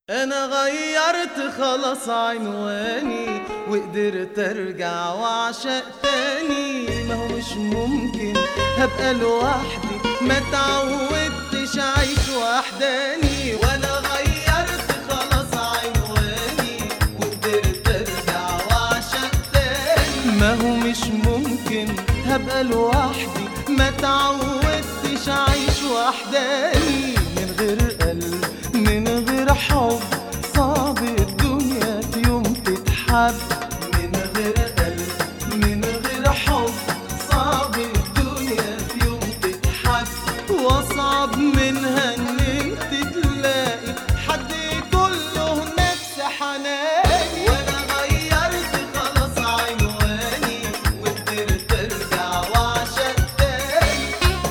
انا غيرت خلاص عنواني وقدرت ارجع واعشق تاني ما هو مش ممكن هبقى لوحدي ما تعودتش اعيش وحداني وانا غيرت خلاص عنواني وقدرت ارجع واعشق تاني ما هو مش ممكن هبقى لوحدي ما تعودتش اعيش وحداني من غير قلب من غير حب صعب الدنيا في يوم تتحب من غير قلب من غير حب صعب الدنيا في يوم تتحب واصعب منها ان انت تلاقي حد كله نفس حناني وانا غيرت خلاص عنواني وقدرت ارجع واعشق تاني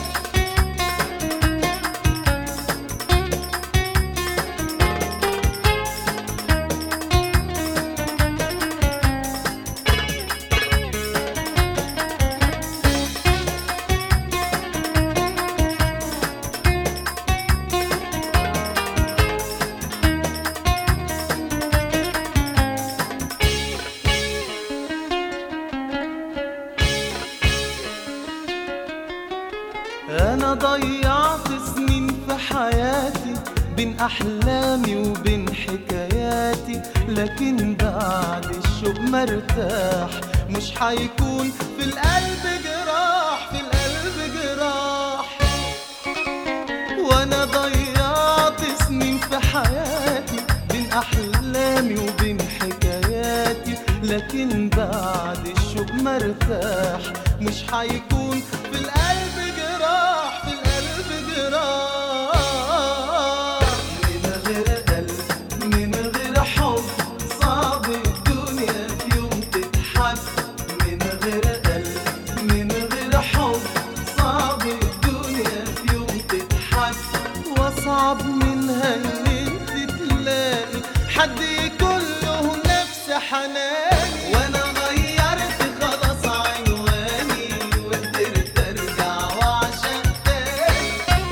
أنا ضيعت سنين في حياتي بين أحلامي وبين حكاياتي لكن بعد الشوق مرتاح مش حيكون في القلب جراح في القلب جراح وأنا ضيعت سنين في حياتي بين أحلامي وبين حكاياتي لكن بعد الشوق مرتاح مش حيكون في القلب جراح في القلب جراح من غير قلب من غير حب صعب الدنيا في يوم تتحب من غير قلب من غير حب صعب الدنيا في يوم تتحب واصعب منها ان انت تلاقي حد كله نفس حناني وانا غيرت خلاص عنواني وقدرت ارجع واعشق تاني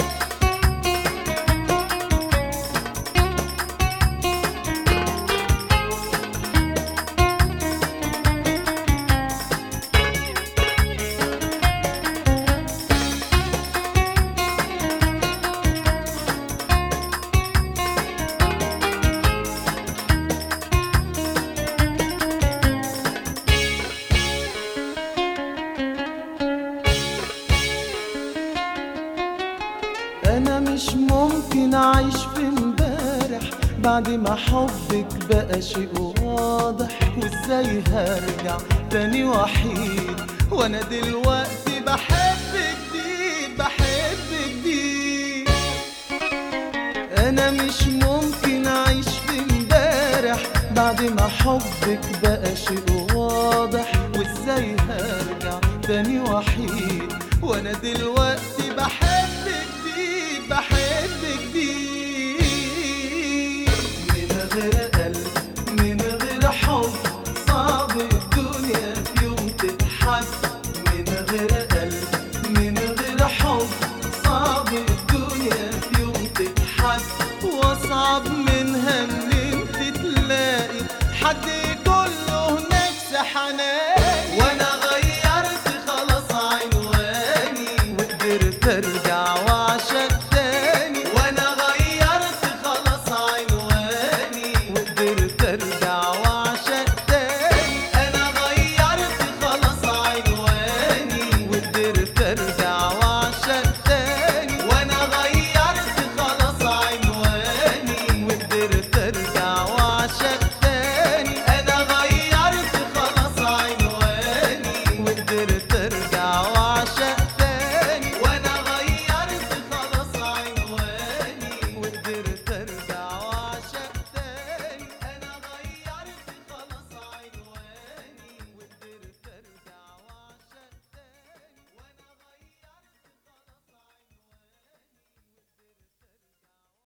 انا مش ممكن اعيش في امبارح بعد ما حبك بقى شيء واضح وازاي هرجع تاني وحيد وانا دلوقتي بحب جديد بحب جديد انا مش ممكن اعيش في امبارح بعد ما حبك بقى شيء واضح وازاي هرجع تاني وحيد